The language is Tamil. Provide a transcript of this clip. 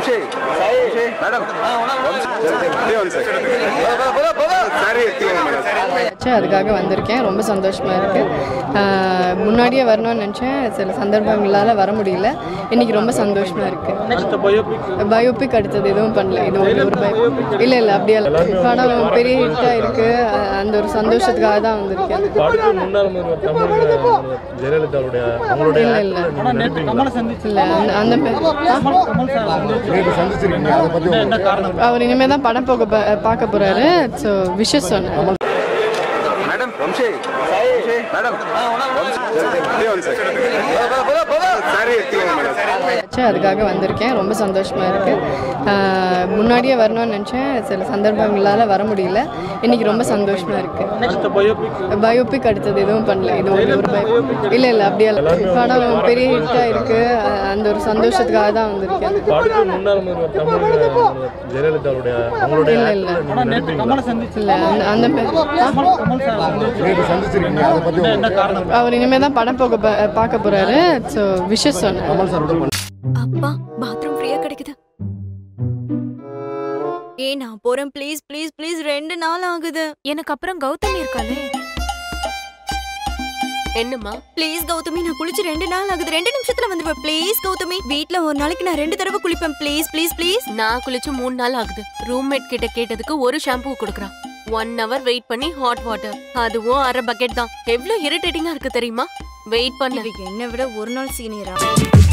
ವಂಶಿ ಮೇಡಮ್ ಸರಿ ಎತ್ತೀವಿ ಮೇಡಮ್ ஆச்சு அதுக்காக வந்திருக்கேன் ரொம்ப சந்தோஷமாக இருக்குது முன்னாடியே வரணும்னு நினச்சேன் சில சந்தர்ப்பங்களால் வர முடியல இன்னைக்கு ரொம்ப சந்தோஷமாக இருக்குது பயோபிக் அடுத்தது எதுவும் பண்ணல இது ஒரு ஒரு பயோ இல்லை இல்லை அப்படியே இல்ல. படம் பெரிய ஹிட்டாக இருக்குது அந்த ஒரு சந்தோஷத்துக்காக தான் வந்திருக்கேன் அடுத்து முன்னாள் முதல்வர் தமிழ் ஜெயலலிதாவுடைய அவங்களுடைய இல்லை இல்லை இல்லை அந்த அந்த பே- அவர் இனிமேல் தான் படம் போக ப- பார்க்க போகிறாரு ஸோ விஷஸ் சொன்னேன் ಮೇಡಮ್ ವಂಶಿ ಮೇಡಮ್ ಸರಿ ಎತ್ತೀವಿ ಮೇಡಮ್ ஆச்சு அதுக்காக வந்திருக்கேன் ரொம்ப சந்தோஷமாக இருக்குது முன்னாடியே வரணும்னு நினச்சேன் சில சந்தர்ப்பங்களால் வர முடியல இன்னைக்கு ரொம்ப சந்தோஷமாக இருக்குது பயோபிக் அடுத்தது எதுவும் பண்ணல இது ஒரு ஒரு பயோ இல்லை இல்லை அப்படியே இல்ல. படம் பெரிய ஹிட்டாக இருக்குது அந்த ஒரு சந்தோஷத்துக்காக தான் வந்திருக்கேன் அடுத்து முன்னாள் முதல்வர் தமிழ் ஜெயலலிதாவுடைய அவங்களுடைய இல்லை இல்லை இல்லை அந்த அந்த பே- அவர் இனிமேல் தான் படம் போக ப- பார்க்க போகிறாரு ஸோ விஷஸ் சொன்னேன் அப்பா பாத்ரூம் ஃப்ரீயா கிடைக்குது ஏ நான் போறேன் ப்ளீஸ் ப்ளீஸ் ப்ளீஸ் ரெண்டு நாள் ஆகுது எனக்கு அப்புறம் கௌதமி இருக்காளே என்னம்மா ப்ளீஸ் கௌதமி நான் குளிச்சு ரெண்டு நாள் ஆகுது ரெண்டு நிமிஷத்துல வந்துருவேன் ப்ளீஸ் கௌதமி வீட்ல ஒரு நாளைக்கு நான் ரெண்டு தடவை குளிப்பேன் ப்ளீஸ் ப்ளீஸ் ப்ளீஸ் நான் குளிச்சு மூணு நாள் ஆகுது ரூம்மேட் கிட்ட கேட்டதுக்கு ஒரு ஷாம்பு கொடுக்குறான் ஒன் ஹவர் வெயிட் பண்ணி ஹாட் வாட்டர் அதுவும் அரை பக்கெட் தான் எவ்வளவு இரிட்டேட்டிங்கா இருக்கு தெரியுமா வெயிட் பண்ண இவ என்னை விட ஒரு நாள் சீனியரா